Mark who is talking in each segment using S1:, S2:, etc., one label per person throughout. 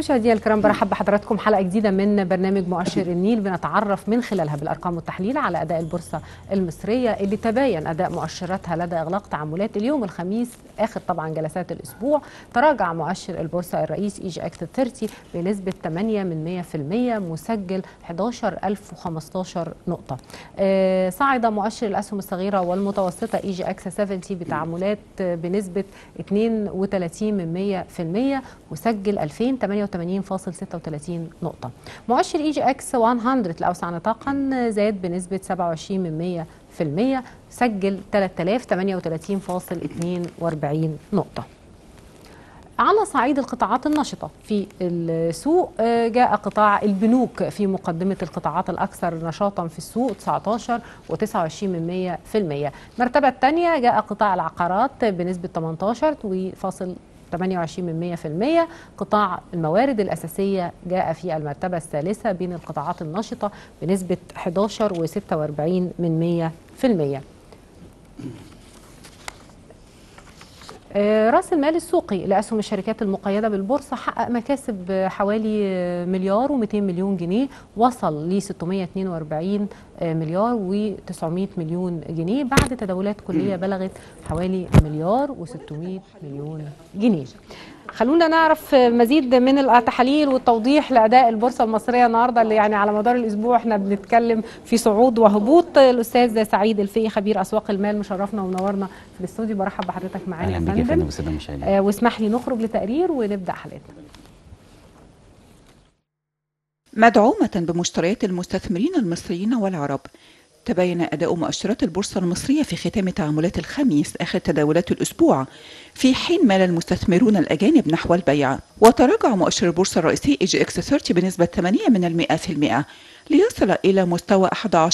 S1: مشاهدينا الكرام برحب بحضراتكم حلقه جديده من برنامج مؤشر النيل بنتعرف من خلالها بالارقام والتحليل على اداء البورصه المصريه اللي تباين اداء مؤشراتها لدى اغلاق تعاملات اليوم الخميس اخر طبعا جلسات الاسبوع تراجع مؤشر البورصه الرئيس اي جي اكس 30 بنسبه 8 من 100% مسجل 11015 نقطه آه صعد مؤشر الاسهم الصغيره والمتوسطه اي جي اكس 70 بتعاملات بنسبه 32 من 100% مسجل 2088.36 نقطة. مؤشر اي جي اكس 100 الأوسع نطاقا زاد بنسبة 27 من 100% سجل 3038.42 نقطة. على صعيد القطاعات النشطة في السوق جاء قطاع البنوك في مقدمة القطاعات الأكثر نشاطا في السوق 19 و29 من 100% المرتبة الثانية جاء قطاع العقارات بنسبة 18 وفاصل 28 من 100% قطاع الموارد الأساسية جاء في المرتبة الثالثة بين القطاعات النشطة بنسبة 11 و46 من 100% راس المال السوقي لاسهم الشركات المقيده بالبورصه حقق مكاسب حوالي مليار و200 مليون جنيه وصل ل 642 مليار و900 مليون جنيه بعد تداولات كليه بلغت حوالي مليار و600 مليون جنيه خلونا نعرف مزيد من التحاليل والتوضيح لاداء البورصه المصريه النهارده اللي يعني على مدار الاسبوع احنا بنتكلم في صعود وهبوط الاستاذ سعيد الفقي خبير اسواق المال مشرفنا ومنورنا في الاستوديو برحب بحضرتك معانا
S2: اهلا بيك يا فندم والساده المشاهدين
S1: آه واسمح لي نخرج لتقرير ونبدا حلقتنا
S3: مدعومه بمشتريات المستثمرين المصريين والعرب تبين أداء مؤشرات البورصة المصرية في ختام تعاملات الخميس آخر تداولات الأسبوع في حين مال المستثمرون الأجانب نحو البيع وتراجع مؤشر البورصة الرئيسي إي جي إكس 30 بنسبة 8 من المئة في المئة ليصل إلى مستوى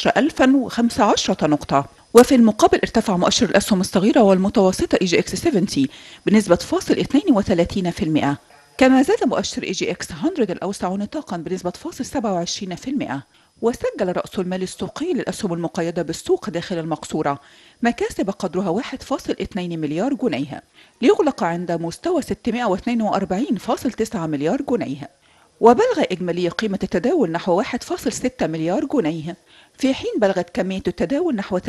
S3: 11015 نقطة وفي المقابل ارتفع مؤشر الأسهم الصغيرة والمتوسطة إي جي إكس 70 بنسبة فاصل 32 في المئة كما زاد مؤشر إي جي إكس 100 الأوسع نطاقا بنسبة فاصل 27 في المئة وسجل رأس المال السوقي للأسهم المقيدة بالسوق داخل المقصورة مكاسب قدرها 1.2 مليار جنيه ليغلق عند مستوى 642.9 مليار جنيه وبلغ إجمالي قيمة التداول نحو 1.6 مليار جنيه في حين بلغت كمية التداول نحو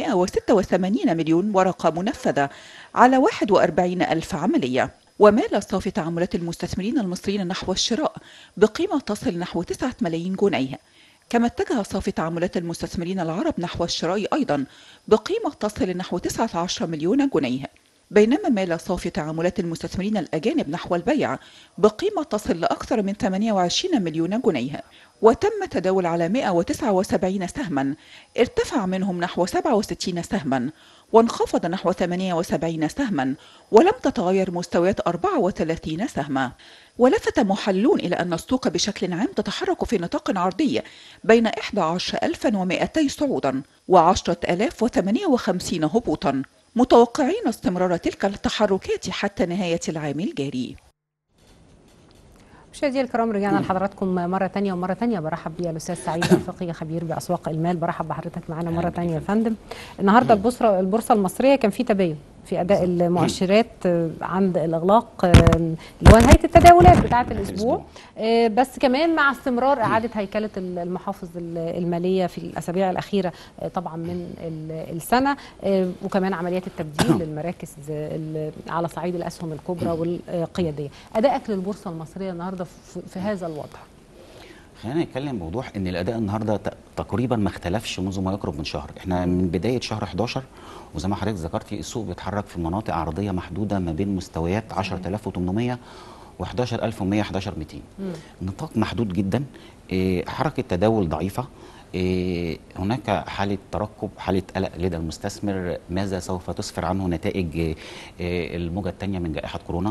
S3: 386 مليون ورقة منفذة على 41 ألف عملية ومال صافي تعاملات المستثمرين المصريين نحو الشراء بقيمة تصل نحو 9 ملايين جنيه كما اتجه صافي تعاملات المستثمرين العرب نحو الشراء أيضا بقيمة تصل نحو 19 مليون جنيه بينما مال صافي تعاملات المستثمرين الأجانب نحو البيع بقيمة تصل لأكثر من 28 مليون جنيه وتم تداول على 179 سهما ارتفع منهم نحو 67 سهما وانخفض نحو 78 سهما ولم تتغير مستويات 34 سهما ولفت محلون إلى أن السوق بشكل عام تتحرك في نطاق عرضي بين 11200 صعودا و10058 هبوطا متوقعين استمرار تلك التحركات حتى نهاية العام الجاري
S1: مشاهدينا الكرام رجعنا لحضراتكم مرة تانية ومرة تانية برحب بيا الأستاذ سعيد الفقي خبير بأسواق المال برحب بحضرتك معانا مرة تانية يا فندم النهاردة البورصة البورصة المصرية كان في تباين في اداء المؤشرات عند الاغلاق اللي هو نهايه التداولات بتاعه الاسبوع بس كمان مع استمرار اعاده هيكله المحافظ الماليه في الاسابيع الاخيره طبعا من السنه وكمان عمليات التبديل للمراكز على صعيد الاسهم الكبرى والقياديه ادائك للبورصه المصريه النهارده في هذا الوضع
S2: خلينا نتكلم بوضوح ان الاداء النهارده تقريبا ما اختلفش منذ ما يقرب من شهر احنا من بدايه شهر 11 وزي ما حضرتك ذكرتي السوق بيتحرك في مناطق عرضيه محدوده ما بين مستويات 10800 و 11100 11200 نطاق محدود جدا حركه تداول ضعيفه هناك حالة ترقب حالة قلق لدى المستثمر ماذا سوف تسفر عنه نتائج الموجة الثانية من جائحة كورونا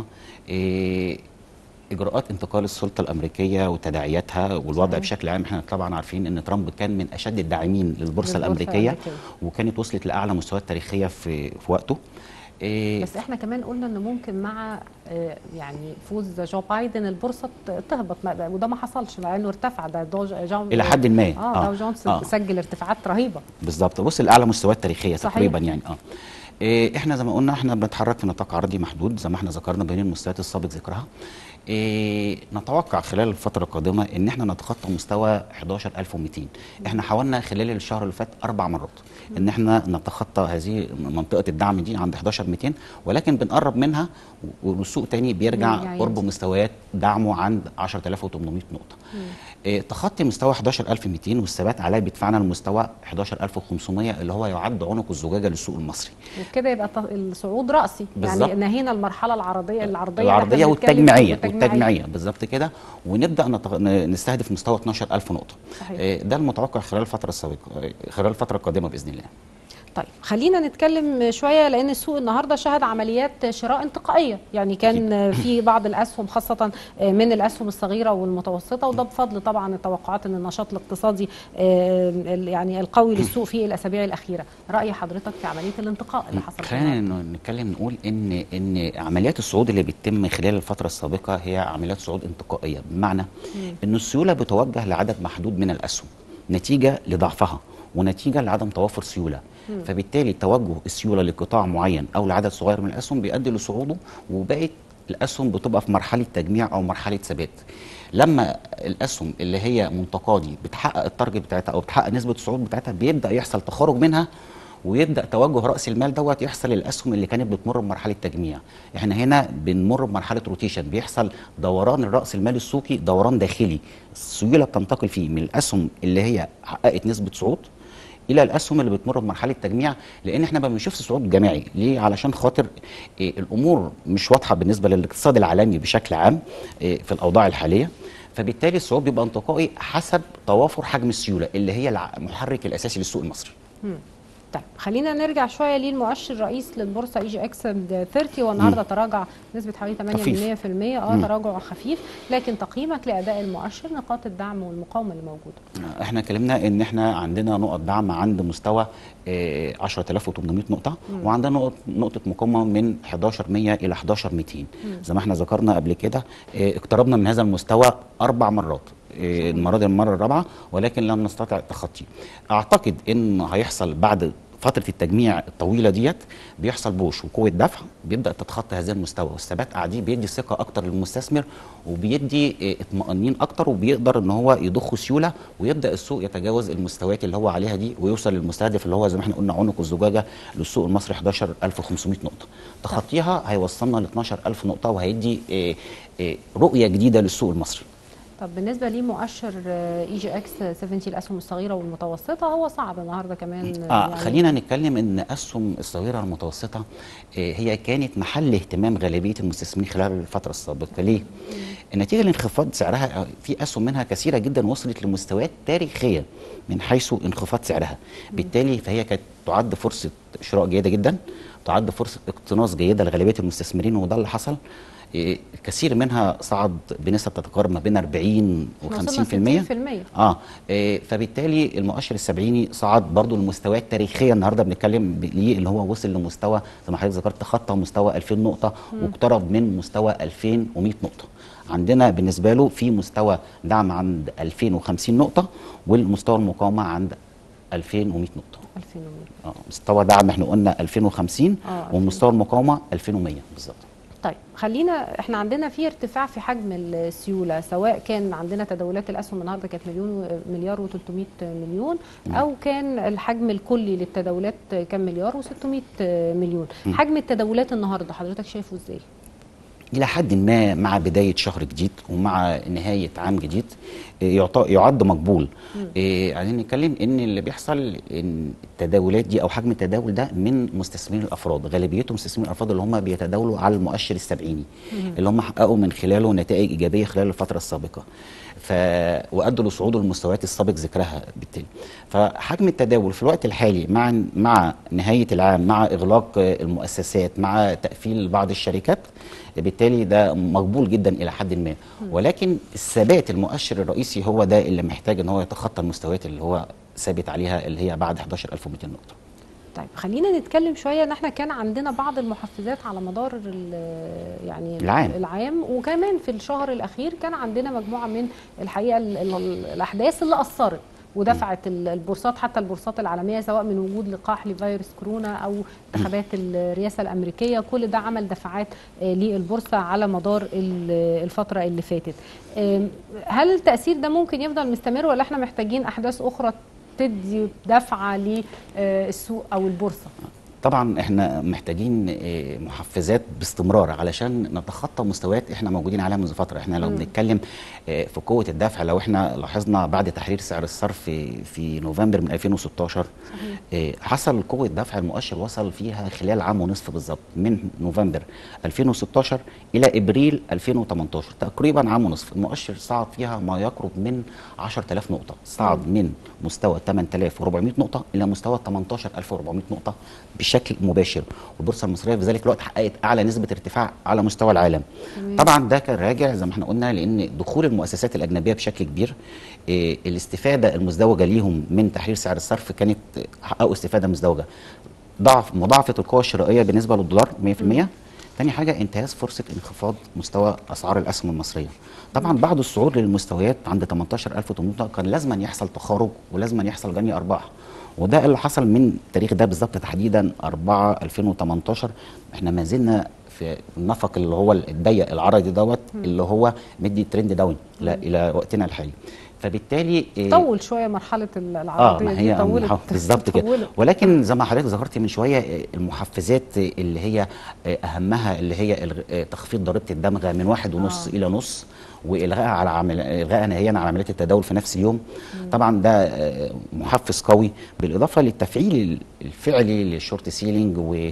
S2: اجراءات انتقال السلطه الامريكيه وتداعياتها والوضع صحيح. بشكل عام احنا طبعا عارفين ان ترامب كان من اشد الداعمين للبورصه الامريكيه الأمريكية. وكانت وصلت لاعلى مستويات تاريخيه في في وقته
S1: إيه بس احنا كمان قلنا ان ممكن مع اه يعني فوز جو بايدن البورصه تهبط وده ما حصلش مع انه ارتفع ده دو جون
S2: الى حد ما
S1: اه, آه. دو جونز آه. سجل ارتفاعات رهيبه
S2: بالظبط وصل لاعلى مستويات تاريخيه صحيح. تقريبا يعني اه إيه احنا زي ما قلنا احنا بنتحرك في نطاق عرضي محدود زي ما احنا ذكرنا بين المستويات السابق ذكرها إيه نتوقع خلال الفترة القادمة إن احنا نتخطى مستوى 11200 احنا حاولنا خلال الشهر اللي فات أربع مرات إن احنا نتخطى هذه منطقة الدعم دي عند 11200 ولكن بنقرب منها والسوق تاني بيرجع
S1: يعني
S2: قرب مستويات دعمه عند 10800 نقطة إيه تخطي مستوى 11200 والثبات عليه بيدفعنا لمستوى 11500 اللي هو يعد عنق الزجاجة للسوق المصري
S1: وبكده يبقى الت- الصعود راسي
S2: بالظبط.
S1: يعني نهينا المرحله العرضيه العرضيه اللي احنا
S2: العرضيه
S1: بنتكلم
S2: والتجميعيه
S1: والتجميعية.
S2: والتجميعيه بالظبط كده ونبدا نتغ... ن- نستهدف مستوى 12000 نقطه
S1: صحيح.
S2: آه، ده المتوقع خلال الفتره السابقه آه، خلال الفتره القادمه باذن الله
S1: طيب خلينا نتكلم شويه لان السوق النهارده شهد عمليات شراء انتقائيه يعني كان في بعض الاسهم خاصه من الاسهم الصغيره والمتوسطه وده بفضل طبعا التوقعات ان النشاط الاقتصادي آه، ال- يعني القوي للسوق في الاسابيع الاخيره راي حضرتك في عمليه الانتقاء اللي حصل
S2: خلينا ن- نتكلم نقول ان ان عمليات الصعود اللي بتتم خلال الفتره السابقه هي عمليات صعود انتقائيه بمعنى ان السيوله بتوجه لعدد محدود من الاسهم نتيجه لضعفها ونتيجه لعدم توافر سيوله فبالتالي توجه السيوله لقطاع معين او لعدد صغير من الاسهم بيؤدي لصعوده وبقت الاسهم بتبقى في مرحله تجميع او مرحله ثبات لما الاسهم اللي هي منتقاه دي بتحقق التارجت بتاعتها او بتحقق نسبه الصعود بتاعتها بيبدا يحصل تخارج منها ويبدا توجه راس المال دوت يحصل للاسهم اللي كانت بتمر بمرحله تجميع احنا هنا بنمر بمرحله روتيشن بيحصل دوران الراس المال السوقي دوران داخلي السيوله بتنتقل فيه من الاسهم اللي هي حققت نسبه صعود الى الاسهم اللي بتمر بمرحله تجميع لان احنا ما بنشوفش صعود جماعي ليه علشان خاطر إيه الامور مش واضحه بالنسبه للاقتصاد العالمي بشكل عام إيه في الاوضاع الحاليه فبالتالي الصعود بيبقى انتقائي حسب توافر حجم السيوله اللي هي الع- المحرك الاساسي للسوق المصري
S1: طيب خلينا نرجع شويه للمؤشر الرئيس للبورصه اي جي اكس 30 والنهارده تراجع نسبه حوالي 8%
S2: خفيف.
S1: اه تراجع خفيف لكن تقييمك لاداء المؤشر نقاط الدعم والمقاومه اللي موجوده
S2: احنا اتكلمنا ان احنا عندنا نقط دعم عند مستوى آه، 10800 نقطه وعندنا نقط نقطه مقاومه من 11100 الى 11200 زي ما احنا ذكرنا قبل كده آه، اقتربنا من هذا المستوى اربع مرات آه، المره دي المره الرابعه ولكن لم نستطع التخطي اعتقد ان هيحصل بعد فترة التجميع الطويلة ديت بيحصل بوش وقوة دفع بيبدأ تتخطى هذا المستوى والثبات قاعدين بيدي ثقة أكتر للمستثمر وبيدي آه، اطمئنان أكتر وبيقدر إن هو يضخ سيولة ويبدأ السوق يتجاوز المستويات اللي هو عليها دي ويوصل للمستهدف اللي هو زي ما احنا قلنا عنق الزجاجة للسوق المصري 11500 نقطة تخطيها هيوصلنا ل 12000 نقطة وهيدي آه، آه، رؤية جديدة للسوق المصري
S1: طب بالنسبه لمؤشر اي جي اكس 70 الاسهم الصغيره والمتوسطه هو صعد النهارده كمان
S2: آه خلينا نتكلم ان اسهم الصغيره المتوسطه آه هي كانت محل اهتمام غالبيه المستثمرين خلال الفتره السابقه ليه؟ النتيجه لانخفاض سعرها آه، في اسهم منها كثيره جدا وصلت لمستويات تاريخيه من حيث انخفاض سعرها بالتالي فهي كانت تعد فرصه شراء جيده جدا تعد فرصه اقتناص جيده لغالبيه المستثمرين وده اللي حصل إيه، الكثير منها صعد بنسب تتقارب ما بين 40
S1: وصلنا
S2: و50%
S1: 60%.
S2: اه إيه، فبالتالي المؤشر السبعيني صعد برضو لمستويات تاريخيه النهارده بنتكلم ب- ليه اللي هو وصل لمستوى زي ما حضرتك ذكرت تخطى مستوى 2000 نقطه واقترب من مستوى 2100 نقطه عندنا بالنسبه له في مستوى دعم عند 2050 نقطه والمستوى المقاومه عند 2100 نقطه
S1: 2100
S2: اه مستوى دعم احنا قلنا 2050
S1: آه،
S2: ومستوى المقاومه 2100 بالظبط
S1: طيب خلينا احنا عندنا في ارتفاع في حجم السيوله سواء كان عندنا تداولات الاسهم النهارده كانت مليون و- مليار و300 مليون او كان الحجم الكلي للتداولات كان مليار و600 مليون حجم التداولات النهارده حضرتك شايفه ازاي
S2: الى حد ما مع بدايه شهر جديد ومع نهايه عام جديد إيه، يعط- يعد مقبول إيه، عايزين نتكلم ان اللي بيحصل ان التداولات دي او حجم التداول ده من مستثمرين الافراد غالبيتهم مستثمرين الافراد اللي هم بيتداولوا على المؤشر السبعيني اللي هم حققوا من خلاله نتائج ايجابيه خلال الفتره السابقه ف وادوا لصعود المستويات السابق ذكرها بالتالي فحجم التداول في الوقت الحالي مع مع نهايه العام مع اغلاق آه، المؤسسات مع تقفيل بعض الشركات بالتالي ده مقبول جدا الى حد ما ولكن الثبات المؤشر الرئيسي هو ده اللي محتاج ان هو يتخطى المستويات اللي هو ثابت عليها اللي هي بعد 11200 نقطه
S1: طيب خلينا نتكلم شويه ان احنا كان عندنا بعض المحفزات على مدار ال- يعني
S2: العام.
S1: العام وكمان في الشهر الاخير كان عندنا مجموعه من الحقيقه ال ال الاحداث اللي اثرت ودفعت ال- البورصات حتى البورصات العالميه سواء من وجود لقاح لفيروس كورونا او انتخابات الرئاسه الامريكيه كل ده عمل دفعات آه، للبورصه على مدار ال- الفتره اللي فاتت آم، هل التاثير ده ممكن يفضل مستمر ولا احنا محتاجين احداث اخرى تدي دفعه للسوق او البورصه
S2: طبعا احنا محتاجين آه، محفزات باستمرار علشان نتخطى مستويات احنا موجودين عليها منذ فتره احنا لو بنتكلم آه، في قوه الدفع لو احنا لاحظنا بعد تحرير سعر الصرف في, في نوفمبر من 2016 آه، حصل قوه دفع المؤشر وصل فيها خلال عام ونصف بالظبط من نوفمبر 2016 الى ابريل 2018 تقريبا عام ونصف المؤشر صعد فيها ما يقرب من 10000 نقطه صعد من مستوى 8400 نقطه الى مستوى 18400 نقطه بشكل مباشر والبورصه المصريه في ذلك الوقت حققت اعلى نسبه ارتفاع على مستوى العالم طبعا ده كان راجع زي ما احنا قلنا لان دخول المؤسسات الاجنبيه بشكل كبير إيه الاستفاده المزدوجه ليهم من تحرير سعر الصرف كانت حققوا استفاده مزدوجه ضعف مضاعفه القوه الشرائيه بالنسبه للدولار 100% تاني حاجة انتهاز فرصة انخفاض مستوى أسعار الأسهم المصرية طبعا بعد الصعود للمستويات عند 18800 نقطة كان لازما يحصل تخارج ولازما يحصل جني أرباح وده اللي حصل من التاريخ ده بالظبط تحديدا 4 2018 احنا ما زلنا في النفق اللي هو الضيق العرضي دوت اللي هو مدي ترند داون لا الى وقتنا الحالي فبالتالي إيه،
S1: طول شويه مرحله
S2: اه
S1: العرضيه
S2: ما
S1: دي
S2: هي
S1: طولت
S2: محف- بالظبط كده
S1: طولت.
S2: ولكن زي ما حضرتك ذكرتي من شويه آه، المحفزات آه، اللي هي آه، اهمها اللي هي الغ- آه، تخفيض ضريبه الدمغه من واحد ونص
S1: آه.
S2: الى نص والغاء على عمل الغاء نهائيا على عمليات التداول في نفس اليوم طبعا ده آه، محفز قوي بالاضافه للتفعيل الفعلي للشورت سيلينج و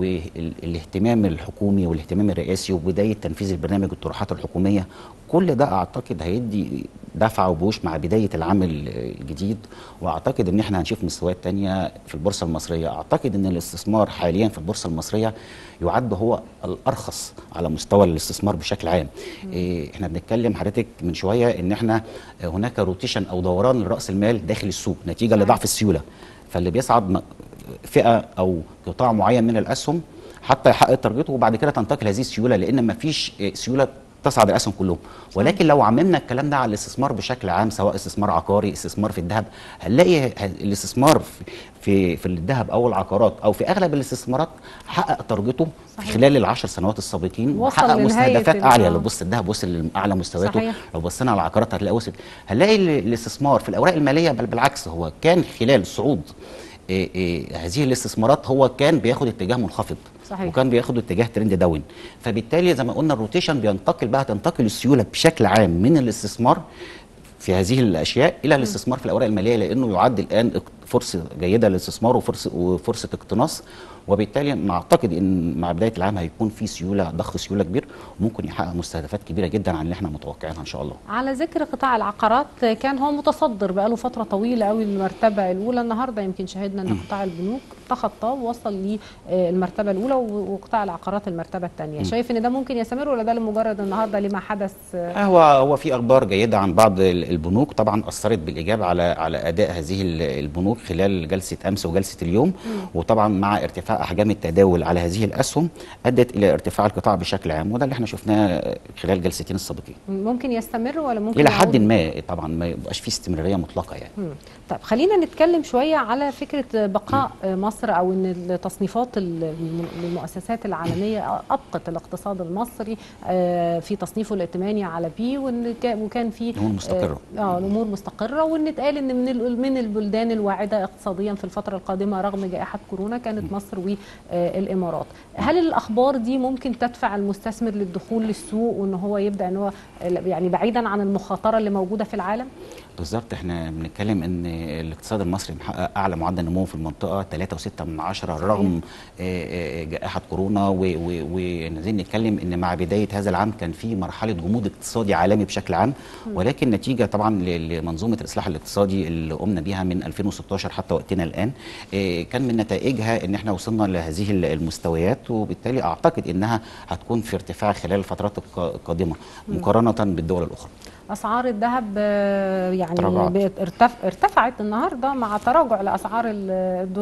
S2: والاهتمام الحكومي والاهتمام الرئاسي وبدايه تنفيذ البرنامج الطروحات الحكوميه كل ده اعتقد هيدي دفعه وبوش مع بدايه العام الجديد واعتقد ان احنا هنشوف مستويات تانية في البورصه المصريه اعتقد ان الاستثمار حاليا في البورصه المصريه يعد هو الارخص على مستوى الاستثمار بشكل عام إيه احنا بنتكلم حضرتك من شويه ان احنا هناك روتيشن او دوران لراس المال داخل السوق نتيجه
S1: صحيح.
S2: لضعف السيوله فاللي بيصعد م- فئه او قطاع معين من الاسهم حتى يحقق تارجته وبعد كده تنتقل هذه السيوله لان ما فيش سيوله تصعد الاسهم كلهم ولكن لو عممنا الكلام ده على الاستثمار بشكل عام سواء استثمار عقاري استثمار في الذهب هنلاقي ه- الاستثمار في في, في الذهب او العقارات او في اغلب الاستثمارات حقق تارجته في
S1: صحيح.
S2: خلال العشر سنوات السابقين
S1: وصل
S2: وحقق
S1: لنهاية
S2: مستهدفات
S1: ال-
S2: اعلى
S1: آه.
S2: لو بص الذهب وصل لاعلى مستوياته
S1: صحيح.
S2: لو بصينا على العقارات هتلاقي وصل هنلاقي ال- الاستثمار في الاوراق الماليه بل بالعكس هو كان خلال صعود إيه إيه هذه الاستثمارات هو كان بياخد اتجاه منخفض
S1: صحيح.
S2: وكان بياخد اتجاه ترند داون فبالتالي زي ما قلنا الروتيشن بينتقل بقى تنتقل السيوله بشكل عام من الاستثمار في هذه الاشياء الى الاستثمار في الاوراق الماليه لانه يعد الان اق- فرصه جيده للاستثمار وفرصه وفرصه اقتناص وبالتالي نعتقد ان مع بدايه العام هيكون في سيوله ضخ سيوله كبير وممكن يحقق مستهدفات كبيره جدا عن اللي احنا متوقعينها ان شاء الله
S1: على ذكر قطاع العقارات كان هو متصدر بقاله فتره طويله قوي للمرتبه الاولى النهارده يمكن شهدنا ان قطاع البنوك تخطاه ووصل للمرتبه الاولى و- وقطاع العقارات المرتبه الثانيه شايف ان ده ممكن يستمر ولا ده لمجرد النهارده لما حدث آه،
S2: هو هو في اخبار جيده عن بعض ال- البنوك طبعا اثرت بالايجاب على على اداء هذه ال- البنوك خلال جلسه امس وجلسه اليوم وطبعا مع ارتفاع احجام التداول على هذه الاسهم ادت الى ارتفاع القطاع بشكل عام وده اللي احنا شفناه خلال جلستين السابقين
S1: ممكن يستمر ولا ممكن
S2: الى حد
S1: يعود؟
S2: ما طبعا ما يبقاش في استمراريه مطلقه يعني
S1: مم. طيب خلينا نتكلم شوية على فكرة بقاء مصر أو أن التصنيفات الم- المؤسسات العالمية أبقت الاقتصاد المصري آه، في تصنيفه الائتماني على بي وإن كا- وكان في
S2: الأمور مستقرة.
S1: اه آه، الأمور مستقرة وإن اتقال إن من ال- من البلدان الواعدة اقتصاديا في الفترة القادمة رغم جائحة كورونا كانت مصر والإمارات هل الأخبار دي ممكن تدفع المستثمر للدخول للسوق وإن هو يبدأ إن هو يعني بعيدا عن المخاطرة اللي موجودة في العالم؟
S2: بالظبط احنا بنتكلم ان الاقتصاد المصري محقق اعلى معدل نمو في المنطقه 3.6 من عشرة رغم آه، آه، جائحه كورونا و- و- ونزين نتكلم ان مع بدايه هذا العام كان في مرحله جمود اقتصادي عالمي بشكل عام ولكن نتيجه طبعا ل- لمنظومه الاصلاح الاقتصادي اللي قمنا بيها من 2016 حتى وقتنا الان آه، كان من نتائجها ان احنا وصلنا لهذه ال- المستويات وبالتالي اعتقد انها هتكون في ارتفاع خلال الفترات الق- القادمه مقارنه بالدول الاخرى
S1: اسعار الذهب آه، يعني
S2: تراجعت.
S1: بقت ارتف... ارتفعت النهارده مع تراجع لاسعار ال- الدولار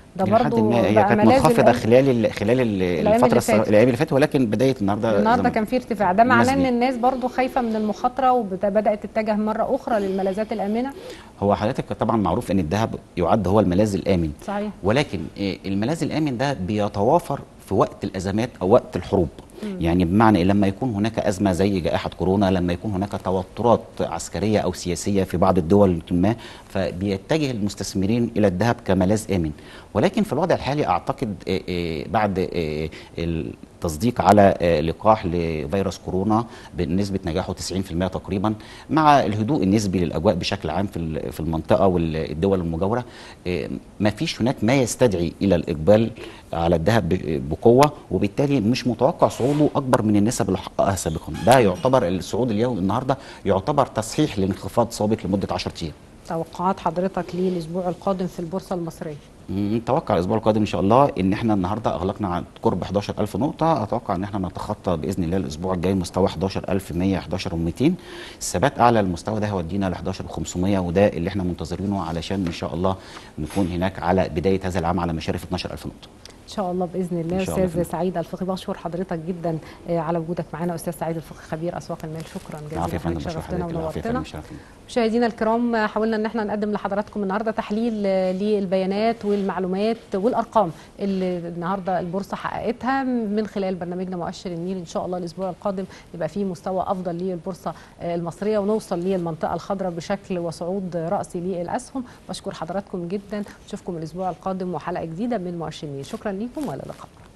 S1: ده
S2: إلى حد
S1: برضو
S2: ما هي
S1: بقى
S2: كانت
S1: ملاذ
S2: منخفضه
S1: الأم-
S2: خلال ال خلال ال
S1: اللي
S2: الفتره الصغ-
S1: فاتت.
S2: الايام اللي فاتت ولكن بدايه النهارده
S1: النهارده
S2: زي ما-
S1: كان في ارتفاع ده معناه ان
S2: نسبي.
S1: الناس برضو خايفه من المخاطره وبدات تتجه مره اخرى للملاذات الامنه
S2: هو حضرتك طبعا معروف ان الذهب يعد هو الملاذ الامن
S1: صحيح
S2: ولكن آه، الملاذ الامن ده بيتوافر في وقت الازمات او وقت الحروب يعني بمعنى إيه؟ لما يكون هناك ازمه زي جائحه كورونا لما يكون هناك توترات عسكريه او سياسيه في بعض الدول ما فبيتجه المستثمرين الى الذهب كملاذ امن ولكن في الوضع الحالي اعتقد آه، آه، بعد آه، التصديق على آه، لقاح لفيروس كورونا بنسبه نجاحه 90% تقريبا مع الهدوء النسبي للاجواء بشكل عام في ال- في المنطقه والدول المجاوره ما فيش هناك ما يستدعي الى الاقبال على الذهب ب- بقوه وبالتالي مش متوقع صعوده اكبر من النسب اللي حققها سابقا ده يعتبر الصعود اليوم النهارده يعتبر تصحيح لانخفاض سابق لمده 10 ايام
S1: توقعات حضرتك للاسبوع القادم في البورصه المصريه
S2: نتوقع الاسبوع القادم ان شاء الله ان احنا النهارده اغلقنا عند قرب 11000 نقطه اتوقع ان احنا نتخطى باذن الله الاسبوع الجاي مستوى 11100 11200 الثبات اعلى المستوى ده هيودينا ل 11500 وده اللي احنا منتظرينه علشان ان شاء الله نكون هناك على بدايه هذا العام على مشارف 12000 نقطه
S1: ان شاء الله باذن الله
S2: إن شاء الله
S1: استاذ
S2: فندم.
S1: سعيد الفقي بشكر حضرتك جدا آه، على وجودك معنا استاذ سعيد الفقي خبير اسواق المال شكرا
S2: العافيه يا
S1: جزيلا
S2: فندم
S1: حضرتك
S2: بشكر
S1: شرفتنا
S2: حضرتك العافيه يا
S1: ونورتنا
S2: فندم شرفتنا
S1: مشاهدينا الكرام آه، حاولنا ان احنا نقدم لحضراتكم النهارده تحليل آه، للبيانات والمعلومات والارقام اللي النهارده البورصه حققتها من خلال برنامجنا مؤشر النيل ان شاء الله الاسبوع القادم يبقى فيه مستوى افضل للبورصه آه، المصريه ونوصل للمنطقه الخضراء بشكل وصعود راسي للاسهم بشكر حضراتكم جدا نشوفكم الاسبوع القادم وحلقه جديده من مؤشر النيل شكرا لكم والى اللقاء